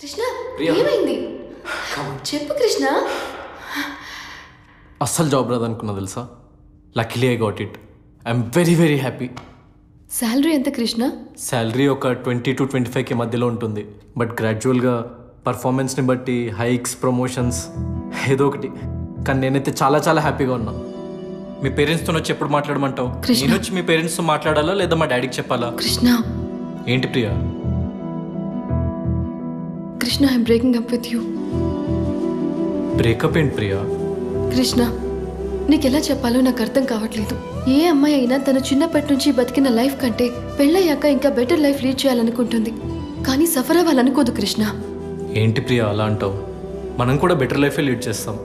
కృష్ణ ప్రియా. ఏమైంది చెప్పు కృష్ణ అస్సలు జాబ్ రాదనుకున్నా తెలుసా luckily I got it I'm very very happy salary ఎంత కృష్ణ శాలరీ ఒక ట్వంటీ టు ట్వంటీ ఫైవ్కి మధ్యలో ఉంటుంది బట్ గ్రాడ్యువల్గా పర్ఫార్మెన్స్ని బట్టి హైక్స్ ప్రమోషన్స్ ఏదో ఒకటి కానీ నేనైతే చాలా చాలా హ్యాపీగా ఉన్నా మీ పేరెంట్స్తో వచ్చి ఎప్పుడు మాట్లాడమంటావు కృష్ణ. నేను వచ్చి మీ పేరెంట్స్తో మాట్లాడాలా లేదా మా డాడీకి చెప్పాలా కృష్ణ ఏంటి Priya Krishna I'm breaking up with you breakup ఏంటి ప్రియా కృష్ణ నీకెలా చెప్పాలో నాకు అర్థం కావట్లేదు ఏ అమ్మాయి అయినా తన చిన్నప్పటి నుంచి బతికిన లైఫ్ కంటే పెళ్ళయ్యాక ఇంకా బెటర్ లైఫ్ లీడ్ చేయాలనుకుంటుంది కానీ సఫర్ అవ్వాలనుకోదు కృష్ణ ఏంటి ప్రియా అలా అంటావు మనం కూడా బెటర్ లైఫే లీడ్ చేస్తాం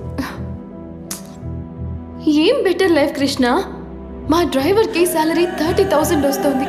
ఏం బెటర్ లైఫ్ కృష్ణ మా డ్రైవర్కి శాలరీ థర్టీ థౌసండ్ వస్తుంది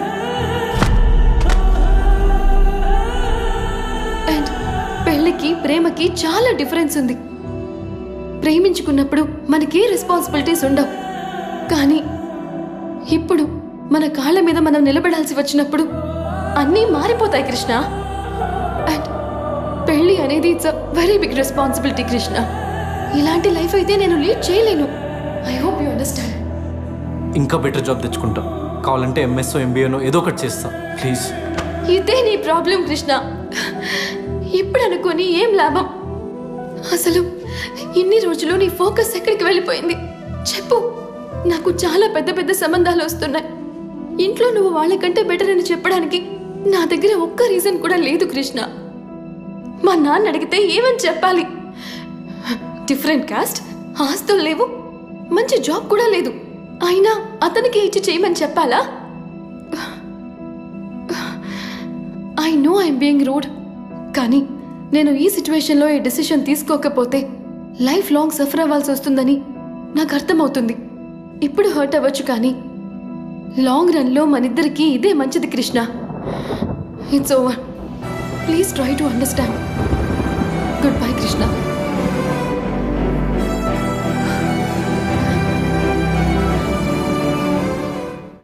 అండ్ పెళ్ళికి ప్రేమకి చాలా డిఫరెన్స్ ఉంది ప్రేమించుకున్నప్పుడు మనకే రెస్పాన్సిబిలిటీస్ ఉండవు కానీ ఇప్పుడు మన కాళ్ళ మీద మనం నిలబడాల్సి వచ్చినప్పుడు అన్నీ మారిపోతాయి కృష్ణ అండ్ పెళ్ళి అనేది it's a very big responsibility Krishna ఇలాంటి లైఫ్ అయితే నేను లీడ్ చేయలేను ఐ హోప్ యు అండర్స్టాండ్ ఇంకా బెటర్ జాబ్ తెచ్చుకుంటా కావాలంటే ఎంఎస్ఓ ఎంబీఏనో ఏదో ఒకటి చేస్తా ప్లీజ్ ఇదే నీ ప్రాబ్లం కృష్ణ ఇప్పుడు అనుకొని ఏం లాభం అసలు ఇన్ని రోజులు నీ ఫోకస్ ఎక్కడికి వెళ్ళిపోయింది చెప్పు నాకు చాలా పెద్ద పెద్ద సంబంధాలు వస్తున్నాయి ఇంట్లో నువ్వు వాళ్ళకంటే బెటర్ అని చెప్పడానికి నా దగ్గర ఒక్క రీజన్ కూడా లేదు కృష్ణ మా నాన్న అడిగితే ఏమని చెప్పాలి డిఫరెంట్ కాస్ట్ ఆస్తులు లేవు మంచి జాబ్ కూడా లేదు అయినా అతనికి ఇచ్చి చేయమని చెప్పాలా I know I'm being rude కానీ నేను ఈ సిచ్యువేషన్లో ఈ డెసిషన్ తీసుకోకపోతే లైఫ్ లాంగ్ సఫర్ అవ్వాల్సి వస్తుందని నాకు అర్థమవుతుంది ఇప్పుడు హర్ట్ అవ్వచ్చు కానీ లాంగ్ రన్లో మనిద్దరికీ ఇదే మంచిది Krishna it's over please try to understand good bye Krishna